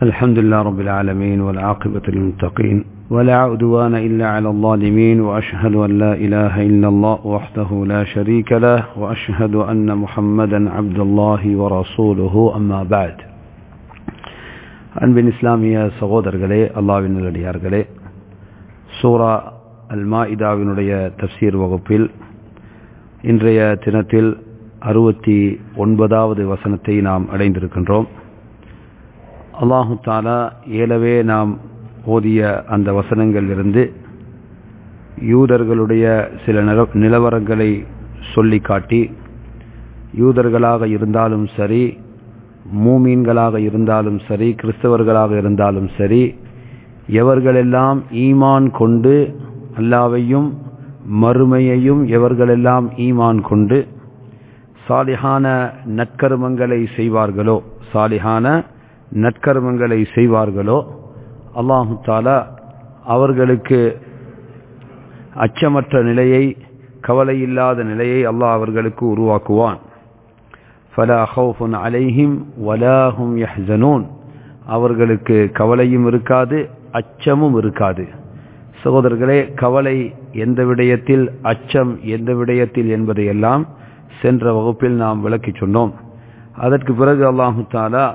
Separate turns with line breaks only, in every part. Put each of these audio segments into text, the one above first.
الحمد لله رب العالمين والعاقبة للمتقين ولا عدوان إلا على الظالمين وأشهد أن لا إله إلا الله وحده لا شريك له وأشهد أن محمدا عبد الله ورسوله أما بعد அன்பின் இஸ்லாமிய சகோதரர்களே அல்லாவின் நல்லடியார்களே சூரா அல் மாஇதாவினுடைய தப்சீர் வகுப்பில் இன்றைய தினத்தில் அறுபத்தி ஒன்பதாவது வசனத்தை நாம் அடைந்திருக்கின்றோம் அல்லாஹு தாலா ஏலவே நாம் ஓதிய அந்த வசனங்களிலிருந்து யூதர்களுடைய சில நிலவரங்களை சொல்லி காட்டி யூதர்களாக இருந்தாலும் சரி மூமீன்களாக இருந்தாலும் சரி கிறிஸ்தவர்களாக இருந்தாலும் சரி எவர்களெல்லாம் ஈமான் கொண்டு அல்லாவையும் மறுமையையும் எவர்களெல்லாம் ஈமான் கொண்டு சாலிஹான நற்கர்மங்களை செய்வார்களோ சாலிஹான நற்கர்மங்களை செய்வார்களோ அல்லாஹு தாலா அவர்களுக்கு அச்சமற்ற நிலையை கவலையில்லாத நிலையை அல்லாஹ் அவர்களுக்கு உருவாக்குவான் ஃபலா ஹவுஃபுன் அலைஹிம் வலாஹும் யஹ்சனூன் அவர்களுக்கு கவலையும் இருக்காது அச்சமும் இருக்காது சகோதரர்களே கவலை எந்த விடயத்தில் அச்சம் எந்த விடயத்தில் என்பதையெல்லாம் சென்ற வகுப்பில் நாம் விளக்கி சொன்னோம் அதற்கு பிறகு அல்லாஹு தாலா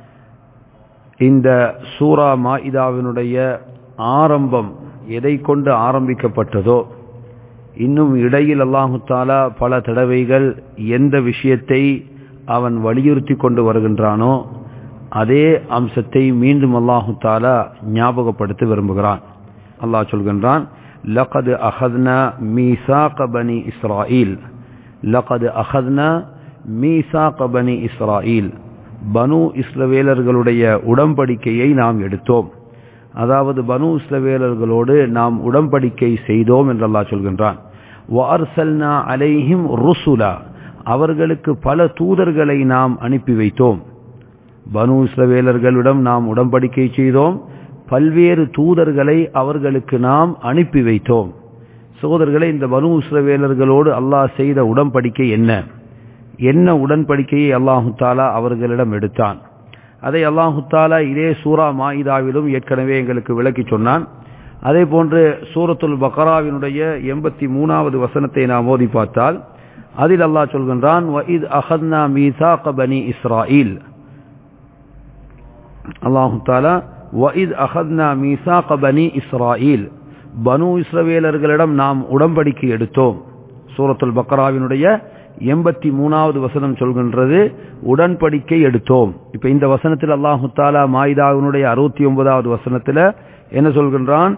இந்த சூரா மாயிதாவினுடைய ஆரம்பம் எதை கொண்டு ஆரம்பிக்கப்பட்டதோ இன்னும் இடையில் அல்லாஹு தாலா பல தடவைகள் எந்த விஷயத்தை அவன் வலியுறுத்தி கொண்டு வருகின்றானோ அதே அம்சத்தை மீண்டும் அல்லாஹு தாலா ஞாபகப்படுத்த விரும்புகிறான் அல்லாஹ் சொல்கின்றான் லகது அஹத்னா மீசாக பனி இஸ்ராயில் லகது அஹத்னா மீசாக பனி இஸ்ராயில் பனு இஸ்ரவேலர்களுடைய உடன்படிக்கையை நாம் எடுத்தோம் அதாவது பனு இஸ்ரவேலர்களோடு நாம் உடன்படிக்கை செய்தோம் என்று அல்லாஹ் சொல்கின்றான் வார்சல்னா அலைஹிம் ருசுலா அவர்களுக்கு பல தூதர்களை நாம் அனுப்பி வைத்தோம் பனு இஸ்ரவேலர்களிடம் நாம் உடன்படிக்கை செய்தோம் பல்வேறு தூதர்களை அவர்களுக்கு நாம் அனுப்பி வைத்தோம் சகோதரர்களை இந்த பனு இஸ்ரவேலர்களோடு அல்லாஹ் செய்த உடன்படிக்கை என்ன என்ன உடன்படிக்கையை அல்லாஹு தாலா அவர்களிடம் எடுத்தான் அதை அல்லாஹு தாலா இதே சூரா மாயிதாவிலும் ஏற்கனவே எங்களுக்கு விளக்கி சொன்னான் அதே போன்று சூரத்துல் பக்ராவினுடைய எண்பத்தி மூணாவது வசனத்தை நாம் ஓதி பார்த்தால் அதில் அல்லாஹ் சொல்கின்றான் வஇத் அஹத்னா மீசாக பனி இஸ்ராயில் அல்லாஹு தாலா வஇத் அஹத்னா மீசாக பனி இஸ்ராயில் பனு இஸ்ரவேலர்களிடம் நாம் உடன்படிக்கை எடுத்தோம் சூரத்துல் பக்ராவினுடைய எண்பத்தி மூணாவது வசனம் சொல்கின்றது உடன்படிக்கை எடுத்தோம் இப்ப இந்த வசனத்தில் அல்லாஹு தாலா மாயிதாவினுடைய அறுபத்தி ஒன்பதாவது வசனத்துல என்ன சொல்கின்றான்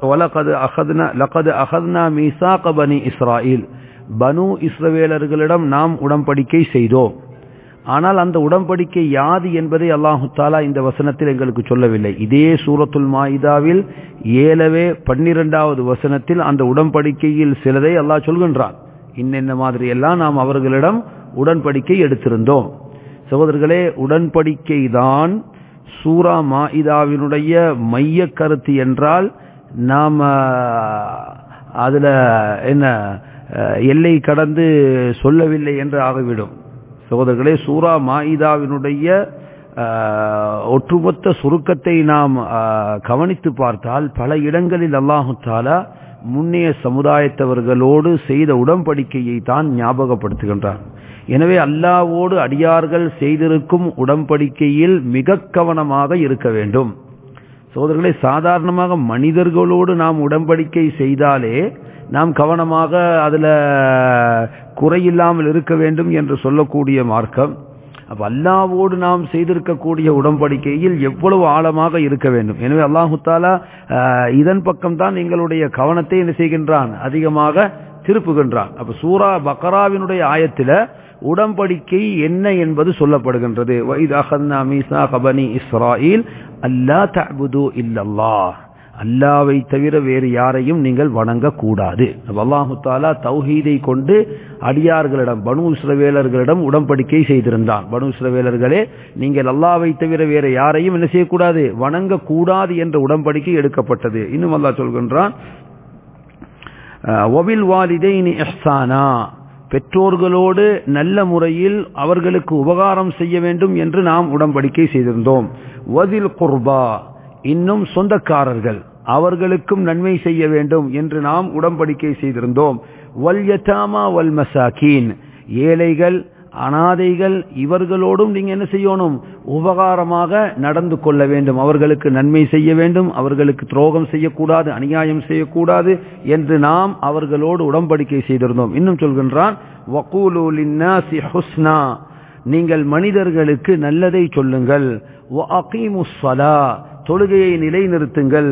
அஹத்னா மீசாக பனி இஸ்ராயில் பனு இஸ்ரவேலர்களிடம் நாம் உடன்படிக்கை செய்தோம் ஆனால் அந்த உடன்படிக்கை யாது என்பதை அல்லாஹு தாலா இந்த வசனத்தில் எங்களுக்கு சொல்லவில்லை இதே சூரத்துல் மாயிதாவில் ஏலவே பன்னிரெண்டாவது வசனத்தில் அந்த உடன்படிக்கையில் சிலதை அல்லாஹ் சொல்கின்றான் இன்னென்ன மாதிரி எல்லாம் நாம் அவர்களிடம் உடன்படிக்கை எடுத்திருந்தோம் சகோதரர்களே உடன்படிக்கை தான் சூரா மாயிதாவினுடைய மைய கருத்து என்றால் நாம் அதுல என்ன எல்லை கடந்து சொல்லவில்லை என்று ஆகிவிடும் சகோதரர்களே சூரா மாயிதாவினுடைய ஒட்டுமொத்த சுருக்கத்தை நாம் கவனித்து பார்த்தால் பல இடங்களில் அல்லாஹு தாலா முன்னைய சமுதாயத்தவர்களோடு செய்த உடன்படிக்கையை தான் ஞாபகப்படுத்துகின்றார் எனவே அல்லாவோடு அடியார்கள் செய்திருக்கும் உடன்படிக்கையில் மிக கவனமாக இருக்க வேண்டும் சோதர்களே சாதாரணமாக மனிதர்களோடு நாம் உடன்படிக்கை செய்தாலே நாம் கவனமாக அதில் குறையில்லாமல் இருக்க வேண்டும் என்று சொல்லக்கூடிய மார்க்கம் அப்ப அல்லாவோடு நாம் செய்திருக்கக்கூடிய உடன்படிக்கையில் எவ்வளவு ஆழமாக இருக்க வேண்டும் எனவே அல்லாஹு தாலா இதன் பக்கம் தான் எங்களுடைய கவனத்தை என்ன செய்கின்றான் அதிகமாக திருப்புகின்றான் அப்ப சூரா பக்ராவினுடைய ஆயத்தில உடன்படிக்கை என்ன என்பது சொல்லப்படுகின்றது இஸ்ராயில் அல்லா தபுது இல்லல்லா அல்லாவை தவிர வேறு யாரையும் நீங்கள் வணங்கக்கூடாது அல்லாஹு தாலா தௌஹீதை கொண்டு அடியார்களிடம் பனு இஸ்ரவேலர்களிடம் உடன்படிக்கை செய்திருந்தான் பனு இஸ்ரவேலர்களே நீங்கள் அல்லாவை தவிர வேறு யாரையும் என்ன செய்யக்கூடாது வணங்கக்கூடாது என்ற உடன்படிக்கை எடுக்கப்பட்டது இன்னும் அல்லாஹ் சொல்கின்றான் ஒபில் வாலிதைனி எஹ்சானா பெற்றோர்களோடு நல்ல முறையில் அவர்களுக்கு உபகாரம் செய்ய வேண்டும் என்று நாம் உடன்படிக்கை செய்திருந்தோம் வதில் குர்பா இன்னும் சொந்தக்காரர்கள் அவர்களுக்கும் நன்மை செய்ய வேண்டும் என்று நாம் உடன்படிக்கை செய்திருந்தோம் வல் யதாமா வல் மசாக்கீன் ஏழைகள் அனாதைகள் இவர்களோடும் நீங்க என்ன செய்யணும் உபகாரமாக நடந்து கொள்ள வேண்டும் அவர்களுக்கு நன்மை செய்ய வேண்டும் அவர்களுக்கு துரோகம் செய்யக்கூடாது அநியாயம் செய்யக்கூடாது என்று நாம் அவர்களோடு உடன்படிக்கை செய்திருந்தோம் இன்னும் சொல்கின்றான் வக்கூலு லின்னாசி ஹுஸ்னா நீங்கள் மனிதர்களுக்கு நல்லதை சொல்லுங்கள் தொழுகையை நிலைநிறுத்துங்கள்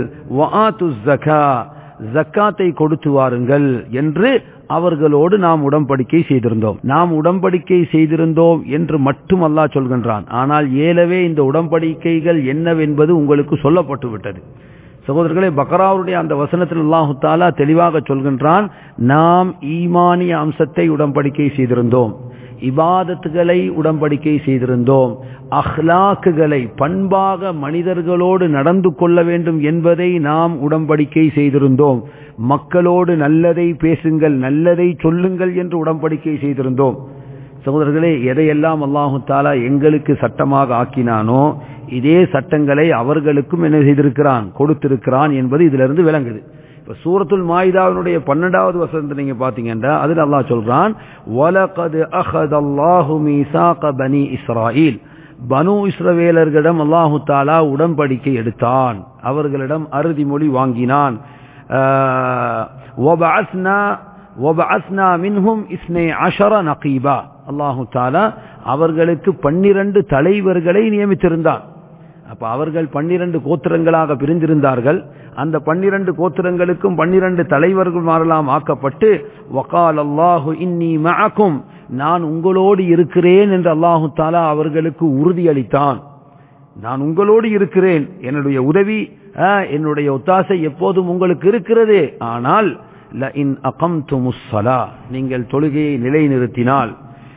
ஜக்காத்தை கொடுத்து வாருங்கள் என்று அவர்களோடு நாம் உடன்படிக்கை செய்திருந்தோம் நாம் உடன்படிக்கை செய்திருந்தோம் என்று மட்டும் அல்லாஹ் சொல்கின்றான் ஆனால் ஏலவே இந்த உடன்படிக்கைகள் என்னவென்பது உங்களுக்கு சொல்லப்பட்டு விட்டது சகோதரர்களே பக்ராவுடைய அந்த வசனத்தில் அல்லாஹு தாலா தெளிவாக சொல்கின்றான் நாம் ஈமானிய அம்சத்தை உடன்படிக்கை செய்திருந்தோம் இபாதத்துகளை உடன்படிக்கை செய்திருந்தோம் அஹ்லாக்குகளை பண்பாக மனிதர்களோடு நடந்து கொள்ள வேண்டும் என்பதை நாம் உடன்படிக்கை செய்திருந்தோம் மக்களோடு நல்லதை பேசுங்கள் நல்லதை சொல்லுங்கள் என்று உடன்படிக்கை செய்திருந்தோம் சகோதரர்களே எதையெல்லாம் அல்லாஹு தாலா எங்களுக்கு சட்டமாக ஆக்கினானோ இதே சட்டங்களை அவர்களுக்கும் என்ன செய்திருக்கிறான் கொடுத்திருக்கிறான் என்பது இதிலிருந்து விளங்குது இப்ப சூரத்துல் மாயிதாவினுடைய பன்னெண்டாவது வசனத்தை நீங்க பாத்தீங்கன்னா அதில் அல்லாஹ் சொல்றான் வலகது அஹதல்லாஹு மீசாக பனி இஸ்ராயில் பனு இஸ்ரவேலர்களிடம் அல்லாஹு தாலா உடன்படிக்கை எடுத்தான் அவர்களிடம் அறுதிமொழி வாங்கினான் மின்ஹும் இஸ்னே அஷர நகீபா அல்லாஹு தாலா அவர்களுக்கு பன்னிரண்டு தலைவர்களை நியமித்திருந்தான் அப்ப அவர்கள் பன்னிரண்டு கோத்திரங்களாக பிரிந்திருந்தார்கள் அந்த பன்னிரண்டு கோத்திரங்களுக்கும் பன்னிரண்டு தலைவர்கள் மாறலாம் ஆக்கப்பட்டு வகால் அல்லாஹு இன்னி மஅக்கும் நான் உங்களோடு இருக்கிறேன் என்று அல்லாஹு தாலா அவர்களுக்கு உறுதியளித்தான் நான் உங்களோடு இருக்கிறேன் என்னுடைய உதவி என்னுடைய ஒத்தாசை எப்போதும் உங்களுக்கு இருக்கிறது ஆனால் நீங்கள் தொழுகையை நிலைநிறுத்தினால்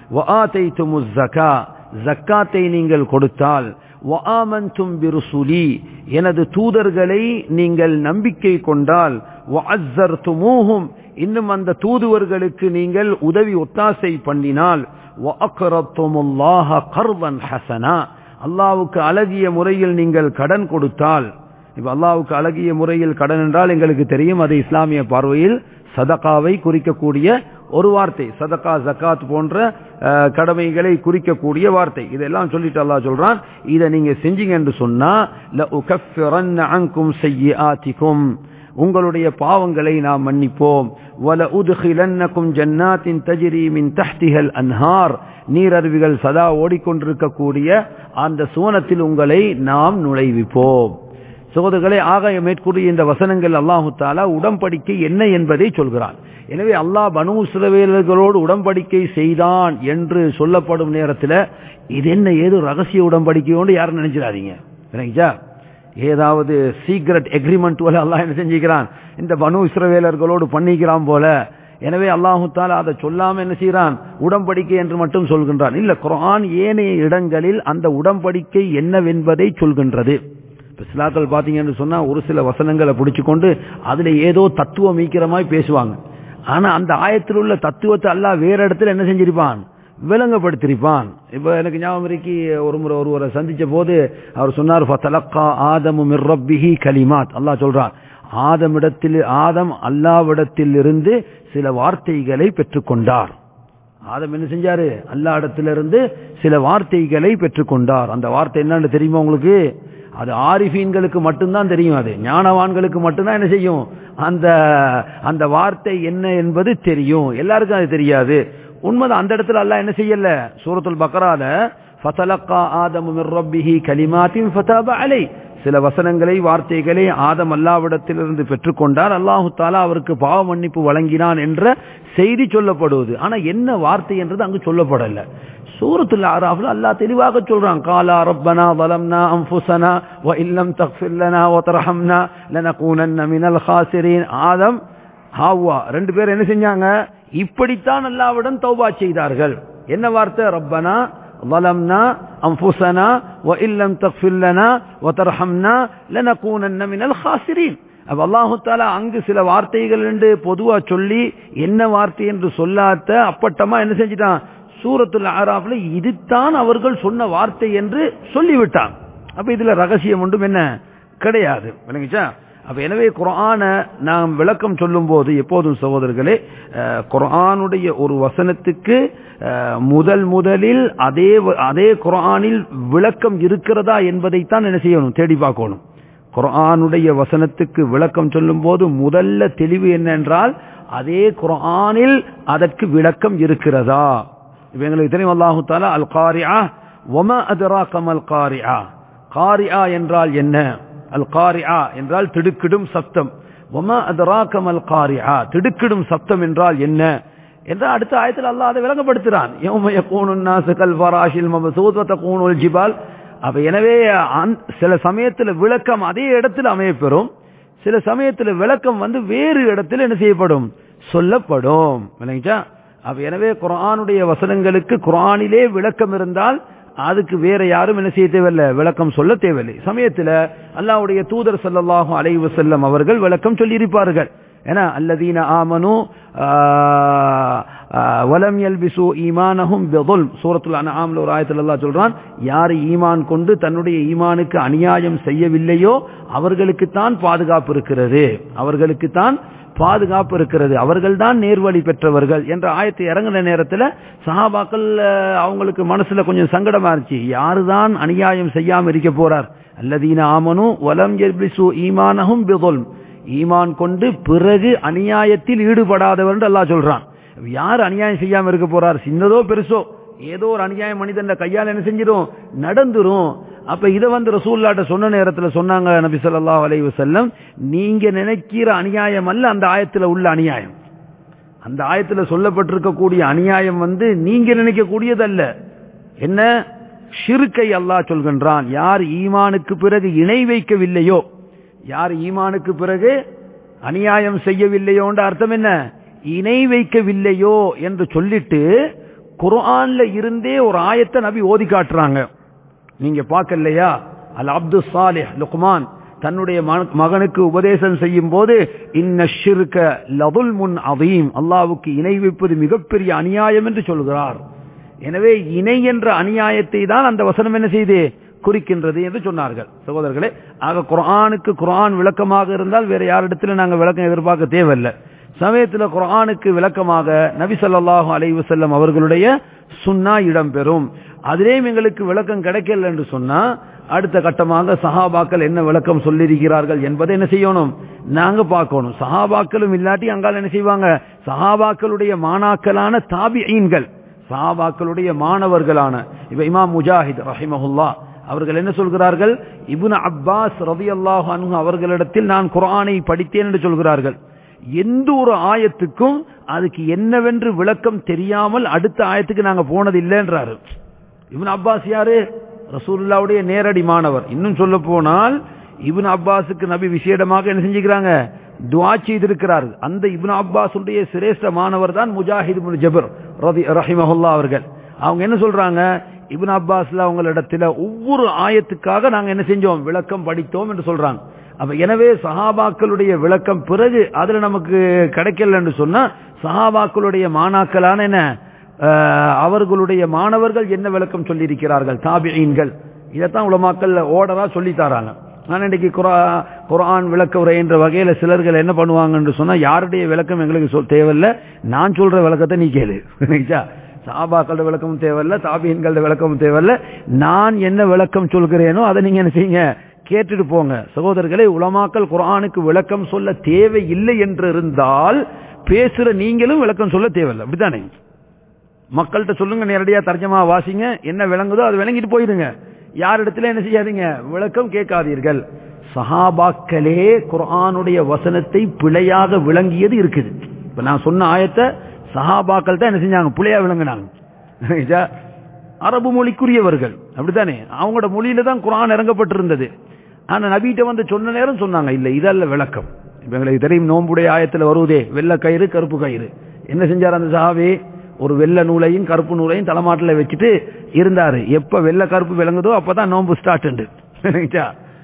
ஜக்காத்தை நீங்கள் கொடுத்தால் எனது தூதர்களை நீங்கள் நம்பிக்கை கொண்டால் இன்னும் அந்த தூதுவர்களுக்கு நீங்கள் உதவி ஒத்தாசை பண்ணினால் அல்லாவுக்கு அழகிய முறையில் நீங்கள் கடன் கொடுத்தால் இப்ப அல்லாவுக்கு அழகிய முறையில் கடன் என்றால் எங்களுக்கு தெரியும் அது இஸ்லாமிய பார்வையில் சதகாவை குறிக்கக்கூடிய ஒரு வார்த்தை சதகா ஜக்காத் போன்ற கடமைகளை குறிக்கக்கூடிய வார்த்தை இதெல்லாம் சொல்லிட்டு அல்லாஹ் சொல்றான் இதை நீங்க செஞ்சீங்க என்று சொன்னா செய்யாத்திக்கும் உங்களுடைய பாவங்களை நாம் மன்னிப்போம் வல உதுகிலன்னக்கும் ஜன்னாத்தின் தஜிரி மின் தஹ்திகள் அன்ஹார் நீரருவிகள் சதா ஓடிக்கொண்டிருக்கக்கூடிய அந்த சுவனத்தில் உங்களை நாம் நுழைவிப்போம் சகோதரர்களே ஆக மேற்கூறிய இந்த வசனங்கள் அல்லாஹு தாலா உடன்படிக்கை என்ன என்பதை சொல்கிறான் எனவே அல்லாஹ் பனு சிலவேலர்களோடு உடன்படிக்கை செய்தான் என்று சொல்லப்படும் நேரத்தில் இது என்ன ஏதோ ரகசிய உடன்படிக்கையோடு யாரும் நினைச்சிடாதீங்க விளங்கிச்சா ஏதாவது சீக்ரெட் எக்ரிமெண்ட் போல அல்லாஹ் என்ன செஞ்சுக்கிறான் இந்த பனு இஸ்ரவேலர்களோடு பண்ணிக்கிறான் போல எனவே அல்லாஹு தாலா அதை சொல்லாம என்ன செய்யறான் உடன்படிக்கை என்று மட்டும் சொல்கின்றான் இல்ல குரான் ஏனைய இடங்களில் அந்த உடன்படிக்கை என்னவென்பதை சொல்கின்றது இஸ்லாக்கள் பாத்தீங்கன்னு சொன்னா ஒரு சில வசனங்களை பிடிச்சுக்கொண்டு அதுல ஏதோ தத்துவம் மீக்கிற மாதிரி பேசுவாங்க ஆனா அந்த ஆயத்தில் உள்ள தத்துவத்தை அல்லா வேற இடத்துல என்ன செஞ்சிருப்பான் விளங்கப்படுத்திருப்பான் இப்ப எனக்கு ஞாபகம் இருக்கு ஒரு முறை ஒருவரை சந்திச்ச போது அவர் சொன்னார் ஆதமு மிர்ரப்பிஹி கலிமாத் அல்லாஹ் சொல்றான் ஆதமிடத்தில் ஆதம் அல்லாவிடத்தில் இருந்து சில வார்த்தைகளை பெற்றுக்கொண்டார் ஆதம் என்ன செஞ்சாரு அல்லா இடத்திலிருந்து சில வார்த்தைகளை பெற்றுக்கொண்டார் அந்த வார்த்தை என்னன்னு தெரியுமா உங்களுக்கு அது ஆரிஃபீன்களுக்கு மட்டும்தான் தெரியும் அது ஞானவான்களுக்கு மட்டும்தான் என்ன செய்யும் அந்த அந்த வார்த்தை என்ன என்பது தெரியும் எல்லாருக்கும் அது தெரியாது உண்மைதான் அந்த இடத்துல அல்லாஹ் என்ன செய்யல சூரத்துல் பக்ரால ஃபதலக்கா ஆதமு மிர் ரப்பிஹி கலிமாத்தின் ஃபதாப அலை சில வசனங்களை வார்த்தைகளை ஆதம் அல்லாவிடத்திலிருந்து பெற்றுக்கொண்டார் அல்லாஹு தாலா அவருக்கு பாவ மன்னிப்பு வழங்கினான் என்ற செய்தி சொல்லப்படுவது ஆனா என்ன வார்த்தை என்றது அங்கு சொல்லப்படல சூரத்துல ஆராஃப்ல அல்லாஹ் தெளிவாக சொல்றான் காலா ரப்பனா வலம்னா அன்ஃபுஸனா வ இல்லம் தக்ஃபிர் லனா வ தர்ஹம்னா லனகூனன்ன மினல் ஹாசிரீன் ஆதம் ஹாவா ரெண்டு பேரும் என்ன செஞ்சாங்க இப்படித்தான் அல்லாவிடம் தௌபா செய்தார்கள் என்ன வார்த்தை ரப்பனா ظلمنا أنفسنا وإن لم تغفر لنا وترحمنا لنكونن من الخاسرين அப்ப அல்லாஹு தாலா அங்கு சில வார்த்தைகள் என்று பொதுவா சொல்லி என்ன வார்த்தை என்று சொல்லாத அப்பட்டமா என்ன செஞ்சிட்டான் சூரத்துல் ஆராஃப்ல இதுதான் அவர்கள் சொன்ன வார்த்தை என்று சொல்லிவிட்டான் அப்ப இதுல ரகசியம் ஒன்றும் என்ன கிடையாது விளங்குச்சா அப்ப எனவே குரான நாம் விளக்கம் சொல்லும் போது எப்போதும் சகோதரர்களே அஹ், குர்ஆனுடைய ஒரு வசனத்துக்கு அஹ், முதல் முதலில் அதே வ- அதே குர்ஆனில் விளக்கம் இருக்கிறதா என்பதைத்தான் என்ன செய்யணும் தேடி பார்க்கணும் குர்ஆனுடைய வசனத்துக்கு விளக்கம் சொல்லும் போது முதல்ல தெளிவு என்னென்றால் அதே குர்ஆனில் அதற்கு விளக்கம் இருக்கிறதா இப்ப எங்களுக்கு தெரியும் அல்லாஹு தாலா அல் காரியா ஒம அதராக்கம் அல் காரியா காரியா என்றால் என்ன அல் காரியா என்றால் திடுக்கிடும் சப்தம் ஒம அதராக்கம் அல் காரியா திடுக்கிடும் சப்தம் என்றால் என்ன என்று அடுத்த ஆயத்தில் அல்லாஹ் அதை விளங்கப்படுத்துறான் யௌம யகூனுன் நாசு கல் ஃபராஷில் மபசூத் வ தகூனுல் ஜிபால் அப்ப எனவே அந்த- சில சமயத்துல விளக்கம் அதே இடத்தில் அமையப்பெறும் சில சமயத்துல விளக்கம் வந்து வேறு இடத்தில் என்ன செய்யப்படும் சொல்லப்படும் விளங்கிச்சா அப்ப எனவே குர்ஆனுடைய வசனங்களுக்கு குர்ஆனிலே விளக்கம் இருந்தால் அதுக்கு வேற யாரும் என்ன செய்ய தேவையில்லை விளக்கம் சொல்ல தேவையில்லை சமயத்துல அல்லாஹ்வுடைய தூதர் ஸல்லல்லாஹு அலைஹி வஸல்லம் அவர்கள் விளக்கம் சொல்லி இருப்பார்கள் ஏன்னா அல்லதீன ஆமனு வலம் யல்பிசு ஈமானஹும் பிதுல்ம் சூரத்துல் அன்ஆம்ல ஒரு ஆயத்தில் அல்லாஹ் சொல்றான் யார் ஈமான் கொண்டு தன்னுடைய ஈமானுக்கு அநியாயம் செய்யவில்லையோ அவர்களுக்கு தான் பாதுகாப்பு இருக்கிறது அவர்களுக்கு தான் பாதுகாப்பு இருக்கிறது அவர்கள்தான் நேர்வழி பெற்றவர்கள் என்ற ஆயத்தை இறங்கின நேரத்தில் சஹாபாக்கள் அஹ், அவங்களுக்கு மனசுல கொஞ்சம் சங்கடமா இருந்துச்சு யாருதான் அநியாயம் செய்யாம இருக்க போறார் அல்லதீன ஆமனு வலம் யல்பிசு ஈமானஹும் பிதுல்ம் ஈமான் கொண்டு பிறகு அநியாயத்தில் ஈடுபடாதவர் என்று அல்லாஹ் சொல்றான் யார் அநியாயம் செய்யாம இருக்க போறார் சின்னதோ பெருசோ ஏதோ ஒரு அநியாயம் மனிதன் கையால் என்ன செஞ்சிடும் நடந்துரும் அப்ப இதை வந்து ரசூல்லாட்ட சொன்ன நேரத்துல சொன்னாங்க நபி ஸல்லல்லாஹு அலைஹி வஸல்லம் நீங்க நினைக்கிற அநியாயம் அல்ல அந்த ஆயத்துல உள்ள அநியாயம் அந்த ஆயத்துல சொல்லப்பட்டிருக்கக்கூடிய அநியாயம் வந்து நீங்க நினைக்கக்கூடியதல்ல என்ன ஷிருக்கை அல்லாஹ் சொல்கின்றான் யார் ஈமானுக்கு பிறகு இணை வைக்கவில்லையோ யார் ஈமானுக்கு பிறகு அநியாயம் செய்யவில்லையோன்ற அர்த்தம் என்ன இணை வைக்கவில்லையோ என்று சொல்லிட்டு குர்ஆன்ல இருந்தே ஒரு ஆயத்தை நபி ஓதி காட்டுறாங்க நீங்க பார்க்கலையா அல் அப்து சாலிஹ் லுக்மான் தன்னுடைய மக- மகனுக்கு உபதேசம் செய்யும் போது இன்ன ஷிர்க லதுல் முன் அதீம் அல்லாவுக்கு இணை வைப்பது மிகப்பெரிய அநியாயம் என்று சொல்கிறார் எனவே இணை என்ற அநியாயத்தை தான் அந்த வசனம் என்ன செய்து குறிக்கின்றது என்று சொன்னார்கள் சகோதரர்களே ஆக குர்ஆனுக்கு குர்ஆன் விளக்கமாக இருந்தால் வேற யாரிடத்துல நாங்க விளக்கம் எதிர்பார்க்க தேவையில்லை சமயத்துல குர்ஆனுக்கு விளக்கமாக நபி ஸல்லல்லாஹு அலைஹி வஸல்லம் அவர்களுடைய சுன்னா இடம்பெறும் அதிலேயும் எங்களுக்கு விளக்கம் கிடைக்கல என்று சொன்னா அடுத்த கட்டமாக சஹாபாக்கள் என்ன விளக்கம் சொல்லியிருக்கிறார்கள் என்பதை என்ன செய்யணும் நாங்க பார்க்கணும் சஹாபாக்களும் இல்லாட்டி அங்கால என்ன செய்வாங்க சஹாபாக்களுடைய மாணாக்களான தாபிஈன்கள் சஹாபாக்களுடைய மாணவர்களான இப்ப இமாம் முஜாஹித் ரஹிமஹுல்லா அவர்கள் என்ன சொல்கிறார்கள் இப்னு அப்பாஸ் ரதியல்லாஹு அன்ஹு அவர்களிடத்தில் நான் குர்ஆனை படித்தேன் என்று சொல்கிறார்கள் எந்த ஒரு ஆயத்துக்கும் அதுக்கு என்னவென்று விளக்கம் தெரியாமல் அடுத்த ஆயத்துக்கு நாங்க போனது இல்லைன்றாரு இப்னு அப்பாஸ் யாரு ரசூலுல்லாவுடைய நேரடி மாணவர் இன்னும் சொல்ல போனால் இப்னு அப்பாஸுக்கு நபி விசேடமாக என்ன செஞ்சுக்கிறாங்க துவா செய்திருக்கிறார் அந்த இப்னு அப்பாஸுடைய சிரேஷ்ட மாணவர் தான் முஜாஹித் இப்னு ஜபர் ரதி ரஹிமஹுல்லா அவர்கள் அவங்க என்ன சொல்றாங்க இப்னு அப்பாஸ்ல அவங்களிடத்துல ஒவ்வொரு ஆயத்துக்காக நாங்க என்ன செஞ்சோம் விளக்கம் படித்தோம் என்று சொல்றாங்க அப்ப எனவே சஹாபாக்களுடைய விளக்கம் பிறகு அதுல நமக்கு கிடைக்கல என்று சொன்னா சஹாபாக்களுடைய மாணாக்களான என்ன அஹ், அவர்களுடைய மாணவர்கள் என்ன விளக்கம் சொல்லியிருக்கிறார்கள் தாபிஈன்கள் இதைத்தான் உலமாக்கள் ஓடரா சொல்லி தராங்க நான் இன்னைக்கு குரா- குர்ஆன் விளக்க உரை என்ற வகையில சிலர்கள் என்ன பண்ணுவாங்கன்னு சொன்னா யாருடைய விளக்கம் எங்களுக்கு சொல் தேவையில்ல நான் சொல்ற விளக்கத்தை நீ கேளு புரியுதா? சாபாக்களோட விளக்கமும் தேவையில்ல தாபியன்களோட விளக்கமும் தேவையில்ல நான் என்ன விளக்கம் சொல்கிறேனோ அதை நீங்க என்ன செய்யுங்க கேட்டுட்டு போங்க சகோதரர்களே உலமாக்கல் குர்ஆனுக்கு விளக்கம் சொல்ல தேவை இல்லை என்று இருந்தால் பேசுற நீங்களும் விளக்கம் சொல்ல தேவையில்லை அப்படித்தானே மக்கள்கிட்ட சொல்லுங்க நேரடியா தர்ஜமா வாசிங்க என்ன விளங்குதோ அது விளங்கிட்டு போயிருங்க யாரிடத்துல என்ன செய்யாதீங்க விளக்கம் கேட்காதீர்கள் சஹாபாக்களே குர்ஆனுடைய வசனத்தை பிழையாக விளங்கியது இருக்குது இப்ப நான் சொன்ன ஆயத்தை சஹாபாக்கள் தான் என்ன செஞ்சாங்க பிழையா விளங்கினாங்க இதா, அரபு மொழிக்குரியவர்கள் அப்படித்தானே அவங்களோட மொழியில தான் குர்ஆன் இறங்கப்பட்டிருந்தது ஆனா நபிகிட்ட வந்து சொன்ன நேரம் சொன்னாங்க இல்ல இதல்ல விளக்கம் இப்ப எங்களுக்கு தெரியும் நோம்புடைய ஆயத்துல வருவதே வெள்ளை கயிறு கருப்பு கயிறு என்ன செஞ்சார் அந்த சஹாபி ஒரு வெள்ளை நூலையும் கருப்பு நூலையும் தலைமாட்டில் வச்சுட்டு இருந்தாரு எப்ப வெள்ளை கருப்பு விளங்குதோ அப்பதான் நோம்பு ஸ்டார்ட்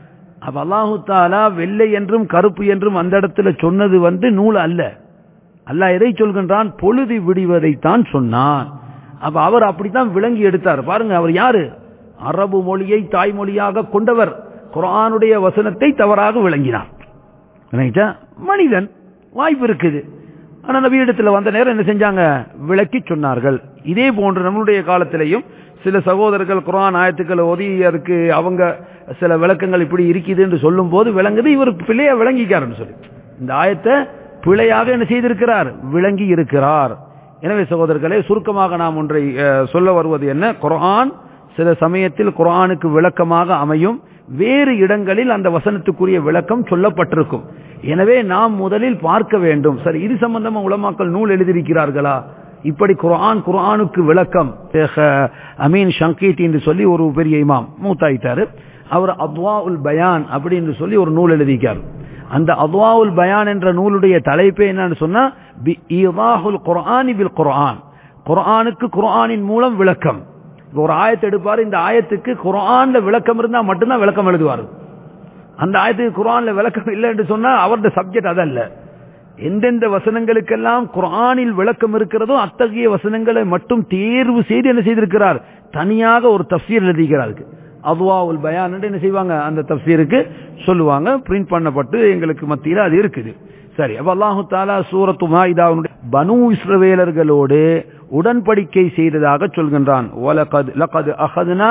அப்ப அல்லாஹு தாலா வெள்ளை என்றும் கருப்பு என்றும் அந்த இடத்துல சொன்னது வந்து நூல் அல்ல அல்லாஹ் எதை சொல்கின்றான் பொழுது விடுவதைத்தான் சொன்னான் அப்ப அவர் அப்படித்தான் விளங்கி எடுத்தார் பாருங்க அவர் யாரு அரபு மொழியை தாய்மொழியாக கொண்டவர் குரானுடைய வசனத்தை தவறாக விளங்கினார் நினைச்சா மனிதன் வாய்ப்பு இருக்குது ஆனா நபியிடத்துல வந்த நேரம் என்ன செஞ்சாங்க விளக்கி சொன்னார்கள் இதே போன்று நம்மளுடைய காலத்திலையும் சில சகோதரர்கள் குரான் ஆயத்துக்களை ஓதி அதுக்கு அவங்க சில விளக்கங்கள் இப்படி இருக்குது என்று சொல்லும் போது விளங்குது இவர் பிள்ளையா விளங்கிக்காருன்னு சொல்லி இந்த ஆயத்தை பிழையாக என்ன செய்திருக்கிறார் விளங்கி இருக்கிறார் எனவே சகோதரர்களே சுருக்கமாக நாம் ஒன்றை அஹ், சொல்ல வருவது என்ன குர்ஆன் சில சமயத்தில் குர்ஆனுக்கு விளக்கமாக அமையும் வேறு இடங்களில் அந்த வசனத்துக்குரிய விளக்கம் சொல்லப்பட்டிருக்கும் எனவே நாம் முதலில் பார்க்க வேண்டும் சரி இது சம்பந்தமா உலமாக்கள் நூல் எழுதியிருக்கிறார்களா இப்படி குர்ஆன் குர்ஆனுக்கு விளக்கம் ஷேக் அமீன் ஷங்கீத் என்று சொல்லி ஒரு பெரிய இமாம் மூத்தாயிட்டாரு அவர் அத்வா உல் பயான் அப்படின்னு சொல்லி ஒரு நூல் எழுதிக்கார் அந்த அத்வா உல் பயான் என்ற நூலுடைய தலைப்பே என்னன்னு சொன்னா பி ஈதாஹுல் குர்ஆனி பில் குர்ஆன் குர்ஆனுக்கு குர்ஆனின் மூலம் விளக்கம் இப்ப ஒரு ஆயத்தை எடுப்பாரு இந்த ஆயத்துக்கு குர்ஆன்ல விளக்கம் இருந்தா மட்டும்தான் விளக்கம் எழுதுவார் அந்த ஆயத்துக்கு குர்ஆன்ல விளக்கம் இல்லை என்று சொன்னா அவருடைய சப்ஜெக்ட் அதல்ல எந்தெந்த வசனங்களுக்கெல்லாம் குர்ஆனில் விளக்கம் இருக்கிறதோ அத்தகைய வசனங்களை மட்டும் தேர்வு செய்து என்ன செய்திருக்கிறார் தனியாக ஒரு தஃசீர் எழுதிக்கிறாருக்கு அவ்வாவுல் பயான் என்று என்ன செய்வாங்க அந்த தஃசீருக்கு சொல்லுவாங்க பிரிண்ட் பண்ணப்பட்டு எங்களுக்கு மத்தியில் அது இருக்குது சரி அப்ப அல்லாஹு தாலா சூரத்து மாயிதாவுடைய பனு இஸ்ரவேலர்களோடு உடன்படிக்கை செய்ததாக சொல்கின்றான் "வலகத் லகத் அஹத்னா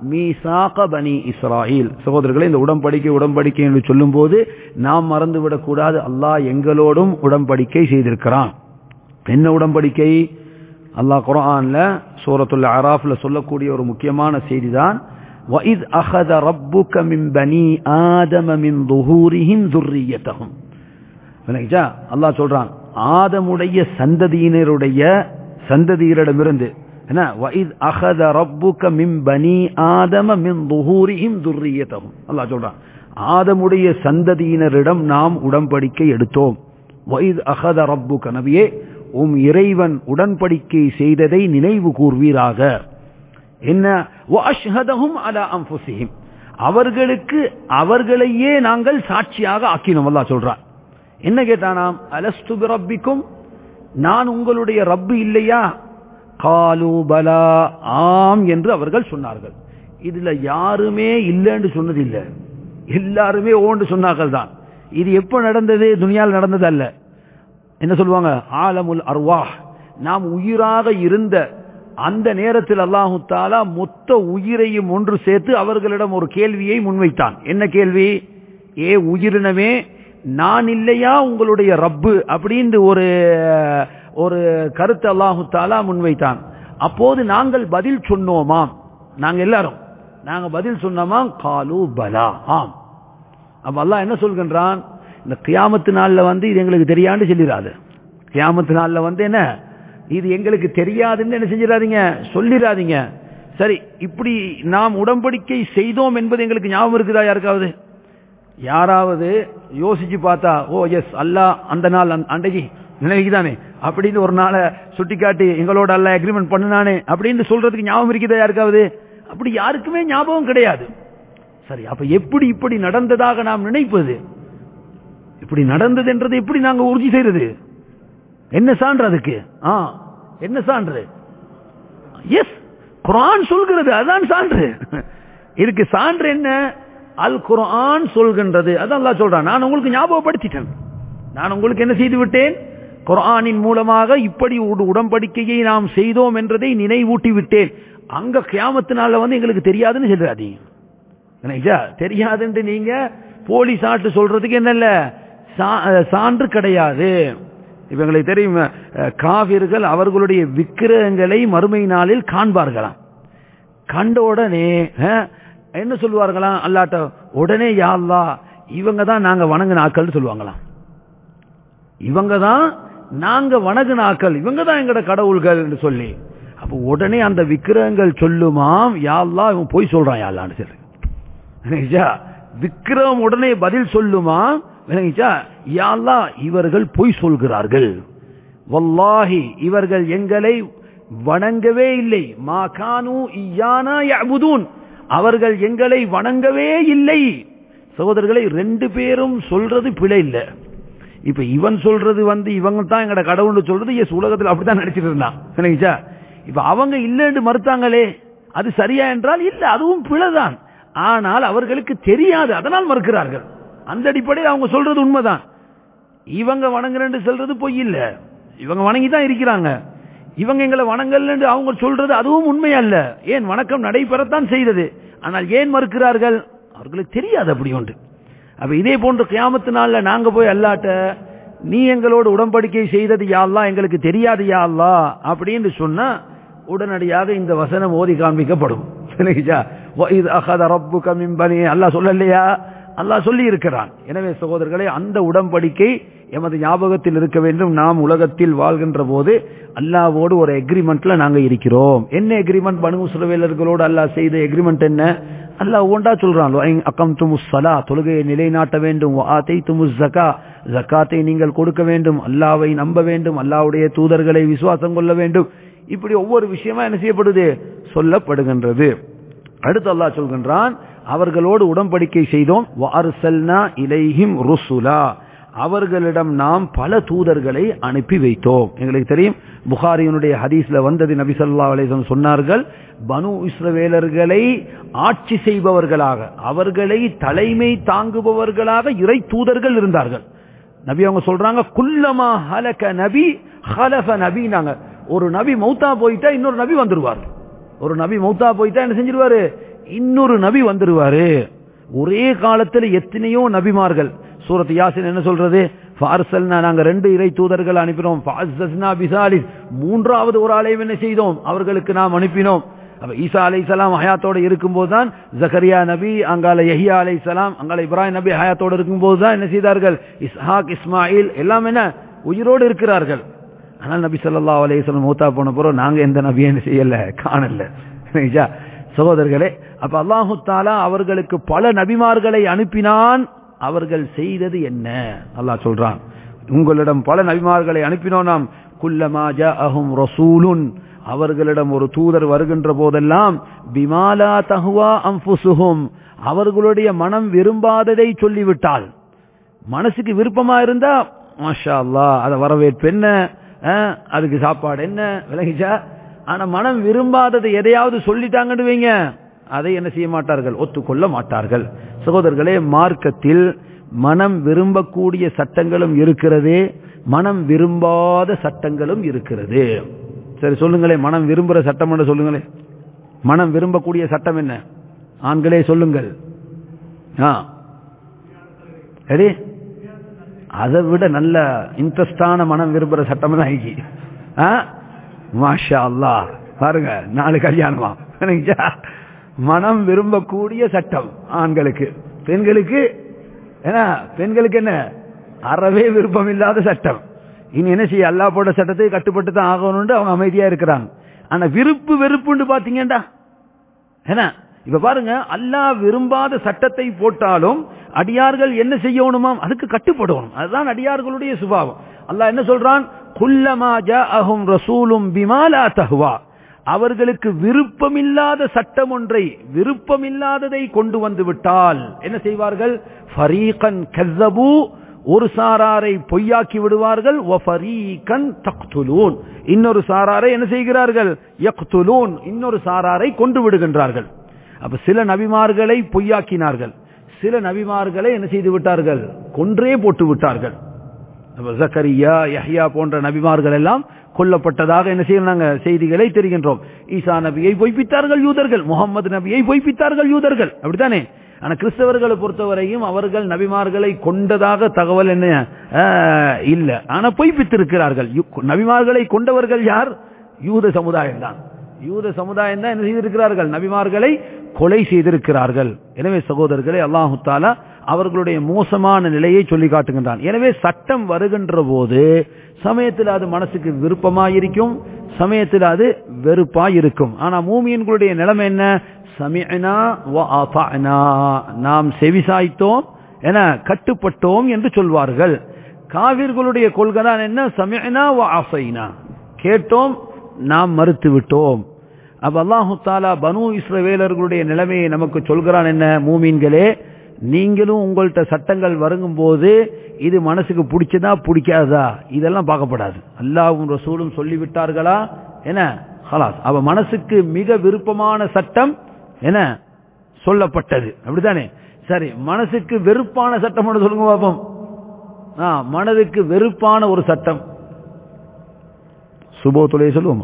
மீசாக பனி இஸ்ராயில் சகோதரர்களே இந்த உடன்படிக்கை உடன்படிக்கை என்று சொல்லும்போது நாம் மறந்துவிடக் கூடாது அல்லாஹ் எங்களோடும் உடன்படிக்கை செய்திருக்கிறான் என்ன உடன்படிக்கை அல்லாஹ் குர்ஆன்ல சூரத்துல் அராஃப்ல சொல்லக்கூடிய ஒரு முக்கியமான செய்திதான் وَإِذْ أَخَذَ رَبُّكَ مِنْ بَنِي آدَمَ مِنْ ظُهُورِهِمْ ذُرِّيَّتَهُمْ விளங்கிச்சா அல்லாஹ் சொல்றான் ஆதமுடைய சந்ததியினருடைய சந்ததியரிடமிருந்து என்ன வஇத் அகத ரப்புக மின் பனி ஆதம மின் துஹூரிஹிம் துர்ரியத்தஹும் அல்லாஹ் சொல்றான் ஆதமுடைய சந்ததியினரிடம் நாம் உடன்படிக்கை எடுத்தோம் வஇத் அகத ரப்புக நபியே உம் இறைவன் உடன்படிக்கை செய்ததை நினைவு கூர்வீராக என்ன வஅஷ்ஹதஹும் அலா அன்ஃபுஸிஹிம் அவர்களுக்கு அவர்களையே நாங்கள் சாட்சியாக ஆக்கினோம் அல்லாஹ் சொல்றான் என்ன கேட்டானாம் அலஸ்து பிரப்பிக்கும் நான் உங்களுடைய ரப்பு இல்லையா காலு பலா ஆம் என்று அவர்கள் சொன்னார்கள் இதுல யாருமே இல்லைன்னு சொன்னது இல்ல எல்லாருமே ஓண்டு சொன்னார்கள் தான் இது எப்ப நடந்தது துனியால் நடந்தது அல்ல என்ன சொல்லுவாங்க ஆலமுல் அர்வாஹ் நாம் உயிராக இருந்த அந்த நேரத்தில் அல்லாஹு தாலா மொத்த உயிரையும் ஒன்று சேர்த்து அவர்களிடம் ஒரு கேள்வியை முன்வைத்தான் என்ன கேள்வி ஏ உயிரினமே நான் இல்லையா உங்களுடைய ரப்பு அப்படின்னு ஒரு ஒரு கருத்து அல்லாஹு தாலா முன்வைத்தான் அப்போது நாங்கள் பதில் சொன்னோமாம் நாங்க எல்லாரும் நாங்க பதில் சொன்னோமா காலு பலா ஆம் அப்ப அல்லாஹ் என்ன சொல்கின்றான் இந்த கியாமத்து நாள்ல வந்து இது எங்களுக்கு தெரியாண்டு சொல்லிடாது கியாமத்து நாள்ல வந்து என்ன இது எங்களுக்கு தெரியாதுன்னு என்ன செஞ்சிடாதீங்க சொல்லிடாதீங்க சரி இப்படி நாம் உடன்படிக்கை செய்தோம் என்பது எங்களுக்கு ஞாபகம் இருக்குதா யாருக்காவது யாராவது யோசிச்சு பார்த்தா ஓ எஸ் அல்லாஹ் அந்த நாள் அந்த- அன்றைக்கு நினைவுக்குதானே அப்படின்னு ஒரு நாளை சுட்டிக்காட்டி எங்களோட அல்ல அக்ரிமெண்ட் பண்ணுனானே அப்படின்னு சொல்றதுக்கு ஞாபகம் இருக்குதா யாருக்காவது அப்படி யாருக்குமே ஞாபகம் கிடையாது சரி அப்ப எப்படி இப்படி நடந்ததாக நாம் நினைப்பது இப்படி நடந்தது என்றதை எப்படி நாங்க உறுதி செய்யறது என்ன சான்று அதுக்கு ஆ என்ன சான்று எஸ் குர்ஆன் சொல்கிறது அதான் சான்று இதுக்கு சான்று என்ன அல் குர்ஆன் சொல்கின்றது அதான் அல்லாஹ் சொல்றான் நான் உங்களுக்கு ஞாபகப்படுத்திட்டேன் நான் உங்களுக்கு என்ன செய்து விட்டேன் குர்ஆனின் மூலமாக இப்படி ஒரு உடன்படிக்கையை நாம் செய்தோம் என்றதை நினைவூட்டி விட்டேன் அங்க கியாமத்து நாள்ல வந்து எங்களுக்கு தெரியாதுன்னு சொல்றாதீங்க நினைச்சா தெரியாதுன்னு நீங்க போலீஸ் ஆட்டு சொல்றதுக்கு என்னல்ல சா- அஹ் சான்று கிடையாது இப்ப எங்களுக்கு தெரியும் அஹ், காவிர்கள் அவர்களுடைய விக்கிரகங்களை மறுமை நாளில் காண்பார்களாம் கண்ட உடனே அஹ், என்ன சொல்லுவார்களாம் அல்லாட்ட உடனே யா அல்லாஹ் இவங்க தான் நாங்க வணங்கின ஆக்கள்னு சொல்லுவாங்களாம் இவங்க தான் நாங்க வணங்கின ஆக்கள் இவங்க தான் எங்கட கடவுள்கள் சொல்லி அப்ப உடனே அந்த விக்கிரகங்கள் சொல்லுமாம் யா அல்லாஹ் இவன் போய் சொல்றான் யா அல்லான்னு சொல்லி விளங்கிச்சா விக்ரம் உடனே பதில் சொல்லுமா விளங்கிச்சா யா அல்லாஹ் இவர்கள் பொய் சொல்கிறார்கள் வல்லாஹி இவர்கள் எங்களை வணங்கவே இல்லை மா கானு இயானா யஅபுதூன் அவர்கள் எங்களை வணங்கவே இல்லை சகோதரர்களை ரெண்டு பேரும் சொல்றது பிழை இல்லை இப்ப இவன் சொல்றது வந்து இவங்க தான் எங்கட கடவுள்னு சொல்றது எஸ் உலகத்தில் அப்படித்தான் நடிச்சிட்டு இருந்தான் சரிங்களா இப்ப அவங்க இல்லைன்னு மறுத்தாங்களே அது சரியா என்றால் இல்ல அதுவும் பிழைதான் ஆனால் அவர்களுக்கு தெரியாது அதனால் மறுக்கிறார்கள் அந்த அடிப்படையில் அவங்க சொல்றது உண்மைதான் இவங்க வணங்குறேன்னு சொல்றது பொய் இல்ல இவங்க வணங்கி தான் இருக்கிறாங்க இவங்க எங்களை வணங்கல் அவங்க சொல்றது அதுவும் உண்மை அல்ல ஏன் வணக்கம் நடைபெறத்தான் செய்தது ஆனால் ஏன் மறுக்கிறார்கள் அவர்களுக்கு தெரியாது அப்படி ஒன்று அப்ப இதே போன்ற கியாமத்து நாள்ல நாங்க போய் அல்லாட்ட நீ எங்களோடு உடன்படிக்கை செய்தது யாழ்லா எங்களுக்கு தெரியாது யாழ்லா அப்படின்னு சொன்னா உடனடியாக இந்த வசனம் ஓதி காண்பிக்கப்படும் அல்லாஹ் சொல்லலையா அல்லாஹ் சொல்லி இருக்கிறான் எனவே சகோதரர்களே அந்த உடன்படிக்கை எமது ஞாபகத்தில் இருக்க வேண்டும் நாம் உலகத்தில் வாழ்கின்ற போது அல்லாவோடு ஒரு எக்ரிமெண்ட்ல நாங்க இருக்கிறோம் என்ன எக்ரிமெண்ட் பனு சுரவேலர்களோடு அல்லாஹ் செய்த எக்ரிமெண்ட் என்ன அல்லாஹ் ஒன்றா சொல்றான் அக்கம் துமுசலா தொழுகையை நிலைநாட்ட வேண்டும் ஆத்தை துமுஸ் ஜக்கா ஜக்காத்தை நீங்கள் கொடுக்க வேண்டும் அல்லாவை நம்ப வேண்டும் அல்லாவுடைய தூதர்களை விசுவாசம் கொள்ள வேண்டும் இப்படி ஒவ்வொரு விஷயமா என்ன செய்யப்படுது சொல்லப்படுகின்றது அடுத்து அல்லாஹ் சொல்கின்றான் அவர்களோடு உடன்படிக்கை செய்தோம் இலைஹிம் ருசுலா அவர்களிடம் நாம் பல தூதர்களை அனுப்பி வைத்தோம் எங்களுக்கு தெரியும் புகாரியினுடைய ஹதீஸ்ல வந்தது நபி சொல்லா அலிசன் சொன்னார்கள் பனு இஸ்ரவேலர்களை ஆட்சி செய்பவர்களாக அவர்களை தலைமை தாங்குபவர்களாக இறை தூதர்கள் இருந்தார்கள் நபி அவங்க சொல்றாங்க குல்லமா ஹலக நபி ஹலஃப நபி நாங்க ஒரு நபி மௌத்தா போயிட்டா இன்னொரு நபி வந்துருவார் ஒரு நபி மௌத்தா போயிட்டா என்ன செஞ்சிருவாரு இன்னொரு நபி வந்துருவாரு ஒரே காலத்தில் எத்தனையோ நபிமார்கள் சூரத் யாசின் என்ன சொல்றது ஃபார்சல்னா நாங்க ரெண்டு இறை தூதர்கள் அனுப்பினோம் பிசாலிஸ் மூன்றாவது ஒரு ஆலயம் என்ன செய்தோம் அவர்களுக்கு நாம் அனுப்பினோம் அப்ப ஈசா அலை சலாம் ஹயாத்தோட இருக்கும்போது தான் ஜக்கரியா நபி அங்கால யஹியா அலை சலாம் அங்கால இப்ராஹிம் நபி ஹயாத்தோட இருக்கும்போது தான் என்ன செய்தார்கள் இஸ்ஹாக் இஸ்மாயில் எல்லாம் என்ன உயிரோடு இருக்கிறார்கள் ஆனால் நபி சொல்லா அலையம் மூத்தா போன பிறகு நாங்க எந்த நபியும் என்ன செய்யல காணல சகோதரர்களே அப்ப அல்லாஹு தாலா அவர்களுக்கு பல நபிமார்களை அனுப்பினான் அவர்கள் செய்தது என்ன அல்லாஹ் சொல்றான் உங்களிடம் பல நபிமார்களை அனுப்பினோம் நாம் குல்லமா ஜஅஹும் ரசூலுன் அவர்களிடம் ஒரு தூதர் வருகின்ற போதெல்லாம் பிமாலா தஹுவா அம்புசுகும் அவர்களுடைய மனம் விரும்பாததை சொல்லிவிட்டால் மனசுக்கு விருப்பமா இருந்தா மாஷா அல்லா அதை வரவேற்பு என்ன அதுக்கு சாப்பாடு என்ன விலகிச்சா ஆனா மனம் விரும்பாதது எதையாவது சொல்லிட்டாங்கன்னு வைங்க அதை என்ன செய்ய மாட்டார்கள் ஒத்துக்கொள்ள மாட்டார்கள் சகோதரர்களே மார்க்கத்தில் மனம் விரும்பக்கூடிய சட்டங்களும் இருக்கிறது மனம் விரும்பாத சட்டங்களும் இருக்கிறது சரி சொல்லுங்களேன் மனம் விரும்புற சட்டம் என்ன சொல்லுங்களேன் மனம் விரும்பக்கூடிய சட்டம் என்ன ஆண்களே சொல்லுங்கள் சரி அதை விட நல்ல இன்ட்ரெஸ்டான மனம் விரும்புற சட்டம் தான் ஆகி மாஷா அல்லா பாருங்க நாலு கல்யாணமா மனம் விரும்பக்கூடிய சட்டம் ஆண்களுக்கு பெண்களுக்கு ஏன்னா பெண்களுக்கு என்ன அறவே விருப்பம் இல்லாத சட்டம் இனி என்ன செய்ய அல்லா போட்ட சட்டத்தை கட்டுப்பட்டு தான் ஆகணும்னு அவங்க அமைதியா இருக்கிறாங்க ஆனா விருப்பு வெறுப்புன்னு பாத்தீங்கடா என்ன இப்ப பாருங்க அல்லாஹ் விரும்பாத சட்டத்தை போட்டாலும் அடியார்கள் என்ன செய்யணுமாம் அதுக்கு கட்டுப்படணும் அதுதான் அடியார்களுடைய சுபாவம் அல்லாஹ் என்ன சொல்றான் குல்லமா ஜாஅஹும் ரசூலும் பிமாலா தஹ்வா அவர்களுக்கு விருப்பமில்லாத சட்டம் ஒன்றை விருப்பமில்லாததை கொண்டு வந்து விட்டால் என்ன செய்வார்கள் ஃபரீகன் கஸ்ஸபு ஒரு சாராரை பொய்யாக்கி விடுவார்கள் இன்னொரு சாராரை என்ன செய்கிறார்கள் யக்துலூன் இன்னொரு சாராரை கொண்டு விடுகின்றார்கள் அப்ப சில நபிமார்களை பொய்யாக்கினார்கள் சில நபிமார்களை என்ன செய்து விட்டார்கள் கொன்றே போட்டு விட்டார்கள் ஜக்கரியா யஹ்யா போன்ற நபிமார்கள் எல்லாம் கொல்லப்பட்டதாக என்ன செய்யறாங்க செய்திகளை தெரிகின்றோம் ஈசா நபியை பொய்ப்பித்தார்கள் யூதர்கள் முகமது நபியை பொய்ப்பித்தார்கள் யூதர்கள் அப்படித்தானே ஆனா கிறிஸ்தவர்களை பொறுத்தவரையும் அவர்கள் நபிமார்களை கொண்டதாக தகவல் என்ன இல்ல ஆனா பொய்ப்பித்திருக்கிறார்கள் நபிமார்களை கொண்டவர்கள் யார் யூத சமுதாயம் தான் யூத சமுதாயம் தான் என்ன செய்திருக்கிறார்கள் நபிமார்களை கொலை செய்திருக்கிறார்கள் எனவே சகோதரர்களே அல்லாஹு தாலா அவர்களுடைய மோசமான நிலையை சொல்லி காட்டுகின்றான் எனவே சட்டம் வருகின்ற போது சமயத்தில் அது மனசுக்கு விருப்பமாயிருக்கும் சமயத்தில் அது வெறுப்பாயிருக்கும் ஆனா மூமியன்களுடைய நிலைமை என்ன சமிஅனா வ அஃபஅனா நாம் செவிசாய்த்தோம் என கட்டுப்பட்டோம் என்று சொல்வார்கள் காவிர்களுடைய கொள்கை தான் என்ன சமிஅனா வ அஃபைனா கேட்டோம் நாம் மறுத்து விட்டோம் அப்ப அல்லாஹு தாலா பனு இஸ்ரவேலர்களுடைய நிலைமையை நமக்கு சொல்கிறான் என்ன மூமீன்களே நீங்களும் உங்கள்ட்ட சட்டங்கள் வருங்கும்போது இது மனசுக்கு பிடிச்சதா பிடிக்காதா இதெல்லாம் பார்க்கப்படாது அல்லாஹ்வும் ரசூலும் சொல்லிவிட்டார்களா என்ன ஹலாஸ் அவ மனசுக்கு மிக விருப்பமான சட்டம் என்ன சொல்லப்பட்டது அப்படித்தானே சரி மனசுக்கு வெறுப்பான சட்டம் ஒன்று சொல்லுங்க பாப்போம் ஆ, மனதுக்கு வெறுப்பான ஒரு சட்டம் சுபோ தொலையை சொல்லுவோமா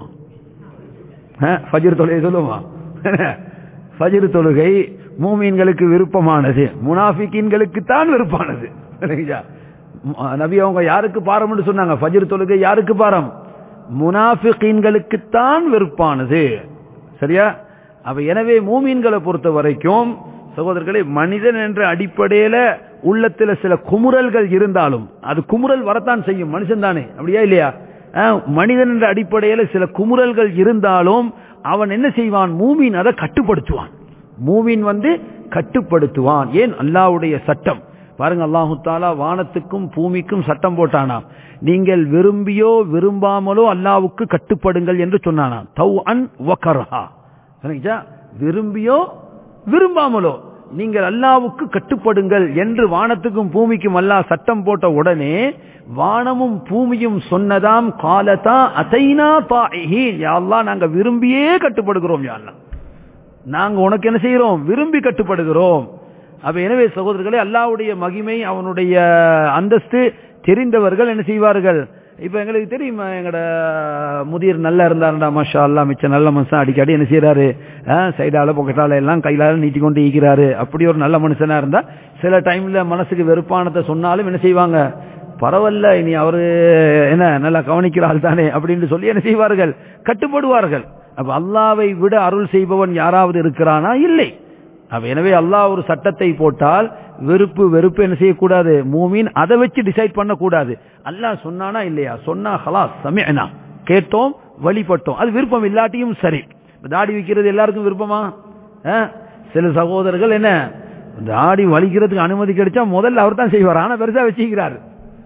ஆ, ஃபஜ்ர் தொழுகை சொல்லுமா ஃபஜ்ர் தொழுகை மூமீன்களுக்கு விருப்பமானது முனாஃபிக்கீன்களுக்கு தான் விருப்பானது சரிங்களா? ம- நபி அவங்க யாருக்கு பாரம்னு சொன்னாங்க ஃபஜ்ர் தொழுகை யாருக்கு பாரம் முனாஃபிகீன்களுக்கு தான் வெறுப்பானது சரியா அப்ப எனவே மூமீன்களை பொறுத்த வரைக்கும் சகோதரர்களே மனிதன் என்ற அடிப்படையில உள்ளத்துல சில குமுறல்கள் இருந்தாலும் அது குமுறல் வரத்தான் செய்யும் மனுஷன் தானே அப்படியா இல்லையா அஹ், மனிதன் என்ற அடிப்படையில சில குமுறல்கள் இருந்தாலும் அவன் என்ன செய்வான் மூமின் அதை கட்டுப்படுத்துவான் மூமின் வந்து கட்டுப்படுத்துவான் ஏன் அல்லாஹ்வுடைய சட்டம் பாருங்க அல்லாஹு தாலா வானத்துக்கும் பூமிக்கும் சட்டம் போட்டானாம் நீங்கள் விரும்பியோ விரும்பாமலோ அல்லாஹ்வுக்கு கட்டுப்படுங்கள் என்று சொன்னானாம் தௌ அன் வக்கரஹா சரிங்களா? விரும்பியோ விரும்பாமலோ நீங்கள் அல்லாவுக்கு கட்டுப்படுங்கள் என்று வானத்துக்கும் பூமிக்கும் அல்லாஹ் சட்டம் போட்ட உடனே வானமும் பூமியும் சொன்னதாம் காலதா அதைனா தாஹீன் யா அல்லாஹ் நாங்க விரும்பியே கட்டுப்படுகிறோம் யா அல்லாஹ் நாங்க உனக்கு என்ன செய்கிறோம் விரும்பி கட்டுப்படுகிறோம் அப்ப எனவே சகோதரர்களே அல்லாஹ்வுடைய மகிமை அவனுடைய அந்தஸ்து தெரிந்தவர்கள் என்ன செய்வார்கள் இப்ப எங்களுக்கு தெரியுமா எங்கட முதிர் நல்லா இருந்தாருடா மாஷா அல்லா மிச்ச நல்ல மனுஷன் அடிக்கடி என்ன செய்யறாரு சைடால பொக்கெட்டால எல்லாம் கையிலால நீட்டி கொண்டு ஈக்கிறாரு அப்படி ஒரு நல்ல மனுஷனா இருந்தா சில டைம்ல மனசுக்கு வெறுப்பானதை சொன்னாலும் என்ன செய்வாங்க பரவாயில்ல இனி அவரு என்ன நல்லா கவனிக்கிற ஆள் தானே அப்படின்னு சொல்லி என்ன செய்வார்கள் கட்டுப்படுவார்கள் அப்ப அல்லாவை விட அருள் செய்பவன் யாராவது இருக்கிறானா இல்லை அப்ப எனவே அல்லாஹ் ஒரு சட்டத்தை போட்டால் வெறுப்பு வெறுப்பு என்ன செய்யக்கூடாது மூமின் அதை வச்சு டிசைட் பண்ணக்கூடாது அல்லாஹ் சொன்னானா இல்லையா சொன்னா ஹலாஸ் சமயனா கேட்டோம் வழிபட்டோம் அது விருப்பம் இல்லாட்டியும் சரி இப்ப தாடி வைக்கிறது எல்லாருக்கும் விருப்பமா ஆ? சில சகோதரர்கள் என்ன தாடி வலிக்கிறதுக்கு அனுமதி கிடைச்சா முதல்ல அவர் தான் செய்வார் ஆனா பெருசா வச்சுக்கிறாரு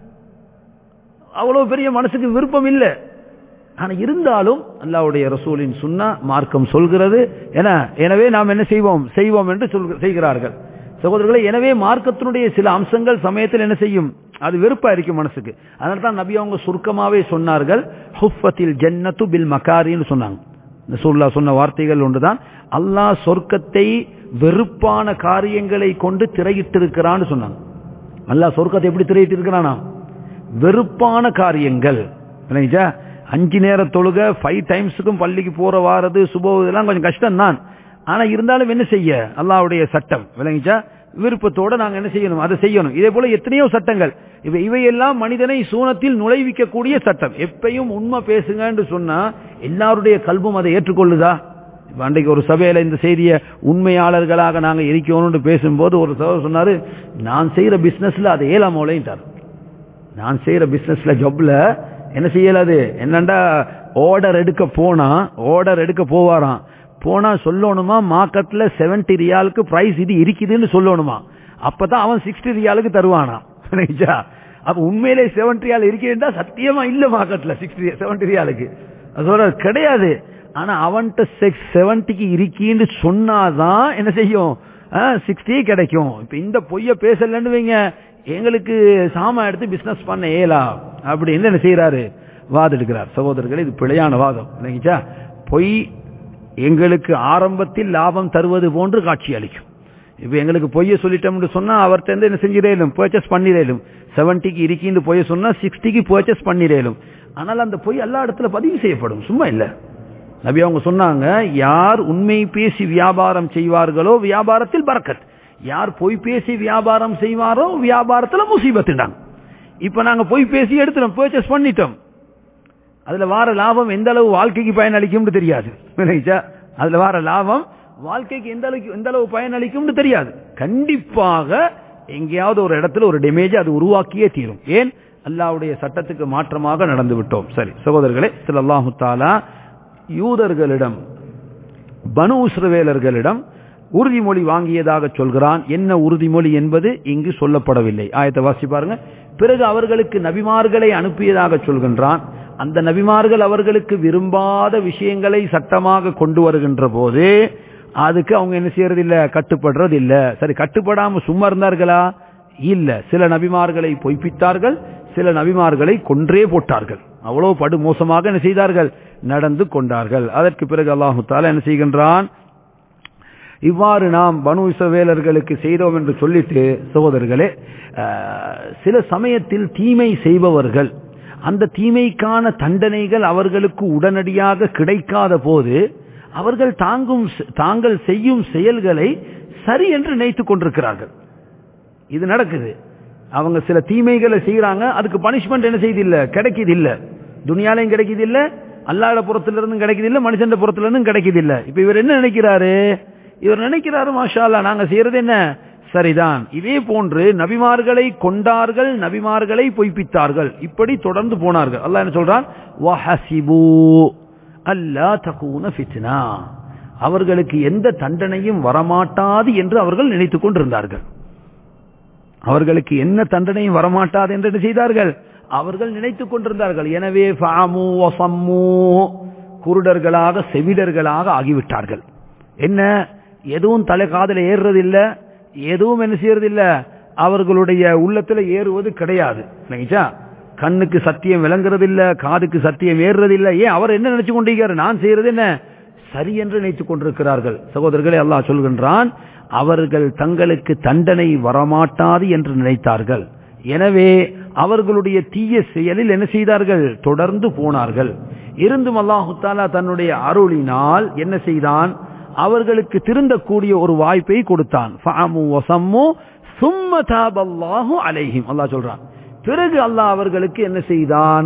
அவ்வளவு பெரிய மனசுக்கு விருப்பம் இல்லை ஆனா இருந்தாலும் அல்லாஹ்வுடைய ரசூலின் சுன்னா மார்க்கம் சொல்கிறது என எனவே நாம் என்ன செய்வோம் செய்வோம் என்று சொல் செய்கிறார்கள் சகோதரர்களே எனவே மார்க்கத்தினுடைய சில அம்சங்கள் சமயத்தில் என்ன செய்யும் அது வெறுப்பா இருக்கும் மனசுக்கு அதனால தான் நபி அவங்க சுருக்கமாவே சொன்னார்கள் ஹுஃபத்தில் ஜன்னத்து பில் மக்காரின்னு சொன்னாங்க ரசூல்லா சொன்ன வார்த்தைகள் ஒன்றுதான் அல்லாஹ் சொர்க்கத்தை வெறுப்பான காரியங்களை கொண்டு திரையிட்டிருக்கிறான்னு சொன்னாங்க அல்லாஹ் சொர்க்கத்தை எப்படி திரையிட்டு இருக்கிறானா வெறுப்பான காரியங்கள் இல்லைங்களா அஞ்சு நேர தொழுக ஃபைவ் டைம்ஸுக்கும் பள்ளிக்கு போற வாரது சுபோ இதெல்லாம் கொஞ்சம் கஷ்டம் தான் ஆனா இருந்தாலும் என்ன செய்ய அல்லாஹ்வுடைய சட்டம் விளங்கிச்சா விருப்பத்தோட நாங்க என்ன செய்யணும் அதை செய்யணும் இதே போல எத்தனையோ சட்டங்கள் இவை இவையெல்லாம் மனிதனை சூனத்தில் நுழைவிக்கக்கூடிய சட்டம் எப்பயும் உண்மை பேசுங்கன்னு சொன்னா எல்லாருடைய கல்வும் அதை ஏற்றுக்கொள்ளுதா இப்ப அன்றைக்கு ஒரு சபையில இந்த செய்தியை உண்மையாளர்களாக நாங்க இருக்கணும்னு பேசும்போது ஒரு சகோதரர் சொன்னாரு நான் செய்யற பிசினஸ்ல அதை ஏழாமோலைன்ட்டார் நான் செய்யற பிசினஸ்ல ஜப்ல என்ன செய்யலாது என்னண்டா ஆர்டர் எடுக்க போனா ஆர்டர் எடுக்க போவாராம் போனா சொல்லணுமா மார்க்கெட்ல 70 ரியாலுக்கு பிரைஸ் இது இருக்குதுன்னு சொல்லணுமா அப்பதான் அவன் சிக்ஸ்டி ரியாலுக்கு தருவானா புரியுதா? அப்ப உண்மையிலே 70 ரியால் இருக்கேன்டா சத்தியமா இல்ல மார்க்கெட்ல சிக்ஸ்டி 70 ரியாலுக்கு அது சொல்றது கிடையாது ஆனா அவன்கிட்ட சிக்ஸ் செவன்டிக்கு இருக்கின்னு சொன்னாதான் என்ன செய்யும் சிக்ஸ்டி கிடைக்கும் இப்ப இந்த பொய்ய பேசலன்னு வைங்க எங்களுக்கு சாமா எடுத்து பிசினஸ் பண்ண ஏலா அப்படின்னு என்ன செய்யறாரு வாதம் எடுக்கிறார் சகோதரர்களே இது பிழையான வாதம் இல்லைங்கச்சா பொய் எங்களுக்கு ஆரம்பத்தில் லாபம் தருவது போன்று காட்சி அளிக்கும் இப்ப எங்களுக்கு பொய்ய சொல்லிட்டோம்னு சொன்னா அவர்கிட்ட இருந்து என்ன செஞ்சிடலும் பர்ச்சேஸ் பண்ணிடலும் செவன்டிக்கு இருக்கின்னு பொய்ய சொன்னா சிக்ஸ்டிக்கு பர்ச்சேஸ் பண்ணிடலும் ஆனால் அந்த பொய் எல்லா இடத்துல பதிவு செய்யப்படும் சும்மா இல்ல நபி அவங்க சொன்னாங்க யார் உண்மை பேசி வியாபாரம் செய்வார்களோ வியாபாரத்தில் பறக்கத் யார் பொய் பேசி வியாபாரம் செய்வாரோ வியாபாரத்துல முசீபத்துடாங்க இப்ப நாங்க பொய் பேசி எடுத்துட்டோம் பர்ச்சேஸ் பண்ணிட்டோம் அதுல வார லாபம் எந்த அளவு வாழ்க்கைக்கு பயனளிக்கும்னு தெரியாது விளங்கிச்சா? அதுல வார லாபம் வாழ்க்கைக்கு எந்த அளவுக்கு எந்த அளவு பயனளிக்கும்னு தெரியாது கண்டிப்பாக எங்கேயாவது ஒரு இடத்துல ஒரு டேமேஜ் அது உருவாக்கியே தீரும் ஏன் அல்லாஹ்வுடைய சட்டத்துக்கு மாற்றமாக நடந்து விட்டோம் சரி சகோதரர்களே ஸல்லல்லாஹு தஆலா யூதர்களிடம் பனு இஸ்ரவேலர்களிடம் உறுதிமொழி வாங்கியதாக சொல்கிறான் என்ன உறுதிமொழி என்பது இங்கு சொல்லப்படவில்லை ஆயத்தை வாசி பாருங்க பிறகு அவர்களுக்கு நபிமார்களை அனுப்பியதாக சொல்கின்றான் அந்த நபிமார்கள் அவர்களுக்கு விரும்பாத விஷயங்களை சட்டமாக கொண்டு வருகின்ற போது அதுக்கு அவங்க என்ன செய்யறது இல்ல கட்டுப்படுறது இல்ல சரி கட்டுப்படாம சும்மா இருந்தார்களா இல்ல சில நபிமார்களை பொய்ப்பித்தார்கள் சில நபிமார்களை கொன்றே போட்டார்கள் அவ்வளவு படு மோசமாக என்ன செய்தார்கள் நடந்து கொண்டார்கள் அதற்கு பிறகு அல்லாஹு தாலா என்ன செய்கின்றான் இவ்வாறு நாம் பனு இசவேலர்களுக்கு செய்தோம் என்று சொல்லிட்டு சகோதரர்களே அஹ், சில சமயத்தில் தீமை செய்பவர்கள் அந்த தீமைக்கான தண்டனைகள் அவர்களுக்கு உடனடியாக கிடைக்காத போது அவர்கள் தாங்கும் தாங்கள் செய்யும் செயல்களை சரி என்று நினைத்துக் கொண்டிருக்கிறார்கள் இது நடக்குது அவங்க சில தீமைகளை செய்யறாங்க அதுக்கு பனிஷ்மெண்ட் என்ன செய்யுது இல்ல கிடைக்குது இல்ல துனியாலையும் கிடைக்குது இல்ல அல்லாட புறத்துல இருந்தும் கிடைக்குது இல்ல மனுஷன் புறத்துல இருந்தும் கிடைக்குது இல்ல இப்ப இவர் என்ன நினைக்கிறாரு இவர் நினைக்கிறாரு மாஷா அல்லாஹ் நாங்க செய்யறது என்ன சரிதான் இதே போன்று நபிமார்களை கொண்டார்கள் நபிமார்களை பொய்ப்பித்தார்கள் இப்படி தொடர்ந்து போனார்கள் அல்லாஹ் என்ன சொல்றான் வஹசிபு அல்லா தகூன ஃபித்னா அவர்களுக்கு எந்த தண்டனையும் வரமாட்டாது என்று அவர்கள் நினைத்துக் கொண்டிருந்தார்கள் அவர்களுக்கு என்ன தண்டனையும் வரமாட்டாது என்று என்ன செய்தார்கள் அவர்கள் நினைத்துக் கொண்டிருந்தார்கள் எனவே ஃபாமு வசம்மு குருடர்களாக செவிடர்களாக ஆகிவிட்டார்கள் என்ன எதுவும் தலை காதல ஏறுறது இல்ல எதுவும் என்ன செய்யறது இல்ல அவர்களுடைய உள்ளத்துல ஏறுவது கிடையாது இல்லைங்களா கண்ணுக்கு சத்தியம் விளங்குறது இல்ல காதுக்கு சத்தியம் ஏறுறது இல்ல ஏன் அவர் என்ன நினைச்சு கொண்டிருக்காரு நான் செய்யறது என்ன சரி என்று நினைத்துக் கொண்டிருக்கிறார்கள் சகோதரர்களே அல்லாஹ் சொல்கின்றான் அவர்கள் தங்களுக்கு தண்டனை வரமாட்டாது என்று நினைத்தார்கள் எனவே அவர்களுடைய தீய செயலில் என்ன செய்தார்கள் தொடர்ந்து போனார்கள் இருந்தும் அல்லாஹு தாலா தன்னுடைய அருளினால் என்ன செய்தான் அவர்களுக்கு திருந்தக்கூடிய ஒரு வாய்ப்பை கொடுத்தான் ஃபஅமு வஸம்மு சும்ம தாபல்லாஹு அலைஹிம் அல்லாஹ் சொல்றான் பிறகு அல்லாஹ் அவர்களுக்கு என்ன செய்தான்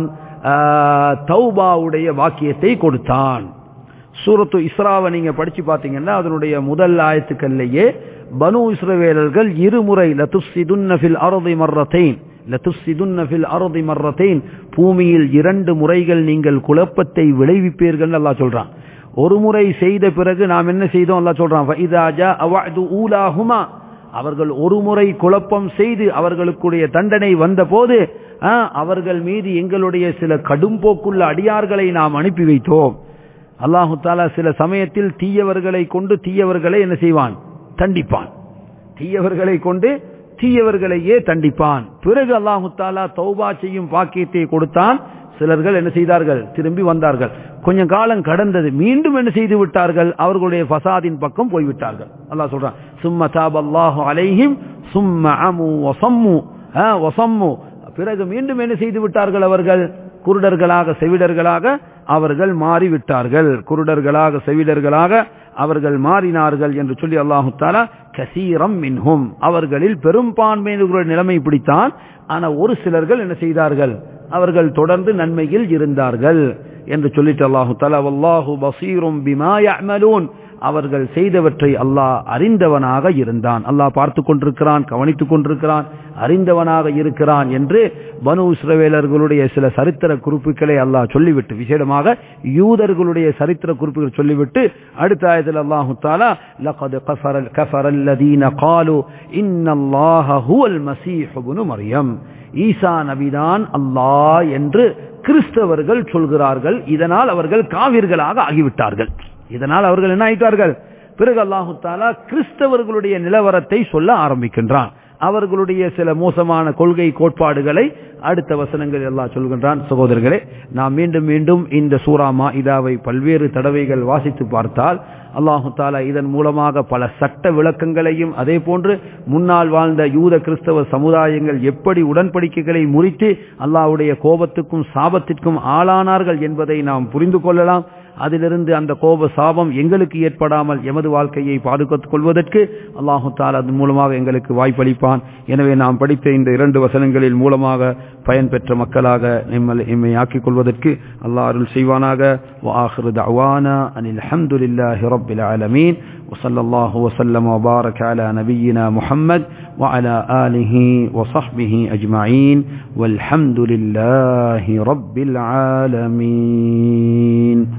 ஆஹ், தௌபாவுடைய வாக்கியத்தை கொடுத்தான் சூரத்து இஸ்ராவை நீங்க படிச்சு பாத்தீங்கன்னா அதனுடைய முதல் ஆயத்துக்கள்லேயே பனு இஸ்ரவேலர்கள் இருமுறை லதுஸ்ஸிதுன்ன ஃபில் அர்தி மர்ரத்தைன் லதுஸ்ஸிதுன்ன ஃபில் அர்தி மர்ரத்தைன் பூமியில் இரண்டு முறைகள் நீங்கள் குழப்பத்தை விளைவிப்பீர்கள் அல்லாஹ் சொல்றான் ஒரு முறை செய்த பிறகு நாம் என்ன செய்தோம் அல்லாஹ் சொல்றான் ஃபஇதா ஜாஅ வஅது ஊலாஹுமா அவர்கள் ஒரு முறை குழப்பம் செய்து அவர்களுக்குடைய தண்டனை வந்தபோது ஆ, அவர்கள் மீது எங்களுடைய சில கடும்போக்குள்ள அடியார்களை நாம் அனுப்பி வைத்தோம் அல்லாஹு தாலா சில சமயத்தில் தீயவர்களை கொண்டு தீயவர்களை என்ன செய்வான் தண்டிப்பான் தீயவர்களை கொண்டு தீயவர்களையே தண்டிப்பான் பிறகு அல்லாஹு தாலா தௌபா செய்யும் பாக்கியத்தை கொடுத்தான் சிலர்கள் என்ன செய்தார்கள் திரும்பி வந்தார்கள் கொஞ்சம் காலம் கடந்தது மீண்டும் என்ன செய்து விட்டார்கள் அவர்களுடைய ஃபசாதின் பக்கம் போய்விட்டார்கள் அல்லாஹ் சொல்றான் சும்ம தாப் அல்லாஹு அலைஹிம் சும்ம அமு வசம்மு ஆ, வசம்மு பிறகு மீண்டும் என்ன செய்து விட்டார்கள் அவர்கள் குருடர்களாக செவிடர்களாக அவர்கள் மாறிவிட்டார்கள் குருடர்களாக செவிடர்களாக அவர்கள் மாறினார்கள் என்று சொல்லி அல்லாஹு தாலா கசீரம் மின்ஹும் அவர்களில் பெரும்பான்மையினர்களுடைய நிலைமை பிடித்தான் ஆனா ஒரு சிலர்கள் என்ன செய்தார்கள் அவர்கள் தொடர்ந்து நன்மையில் இருந்தார்கள் என்று சொல்லிட்டு அல்லாஹு தாலா வல்லாஹு பசீரும் பிமா யஅமலூன் அவர்கள் செய்தவற்றை அல்லாஹ் அறிந்தவனாக இருந்தான் அல்லாஹ் பார்த்து கொண்டிருக்கிறான் கவனித்துக் கொண்டிருக்கிறான் அறிந்தவனாக இருக்கிறான் என்று பனு இஸ்ரவேலர்களுடைய சில சரித்திர குறிப்புகளை அல்லாஹ் சொல்லிவிட்டு விசேடமாக யூதர்களுடைய சரித்திர குறிப்புகள் சொல்லிவிட்டு அடுத்த ஆயத்தில் அல்லாஹு தாலா லகத் கஃபர கஃபர அல்லதீன قالوا ان الله هو المسيح ابن مريم ஈசா நபிதான் அல்லாஹ் என்று கிறிஸ்தவர்கள் சொல்கிறார்கள் இதனால் அவர்கள் காவிர்களாக ஆகிவிட்டார்கள் இதனால் அவர்கள் என்ன ஆயிட்டார்கள் பிறகு அல்லாஹு தாலா கிறிஸ்தவர்களுடைய நிலவரத்தை சொல்ல ஆரம்பிக்கின்றான் அவர்களுடைய சில மோசமான கொள்கை கோட்பாடுகளை அடுத்த வசனங்கள் எல்லாம் சொல்கின்றான் சகோதரர்களே நாம் மீண்டும் மீண்டும் இந்த சூரா மாஇதாவை பல்வேறு தடவைகள் வாசித்து பார்த்தால் அல்லாஹு தாலா இதன் மூலமாக பல சட்ட விளக்கங்களையும் அதே போன்று முன்னால் வாழ்ந்த யூத கிறிஸ்தவ சமுதாயங்கள் எப்படி உடன்படிக்கைகளை முறித்து அல்லாஹ்வுடைய கோபத்துக்கும் சாபத்திற்கும் ஆளானார்கள் என்பதை நாம் புரிந்து கொள்ளலாம் அதிலிருந்து அந்த கோப சாபம் எங்களுக்கு ஏற்படாமல் எமது வாழ்க்கையை பாதுகாத்துக் கொள்வதற்கு அல்லாஹு தாலா அதன் மூலமாக எங்களுக்கு வாய்ப்பளிப்பான் எனவே நாம் படித்த இந்த இரண்டு வசனங்களில் மூலமாக பயன்பெற்ற மக்களாக நம்மை எம்மை ஆக்கிக் கொள்வதற்கு அல்லாஹ் அருள் செய்வானாக وآخر دعوانا أن الحمد لله رب العالمين وصلى الله وسلم وبارك على نبينا محمد وعلى آله وصحبه أجمعين والحمد لله رب العالمين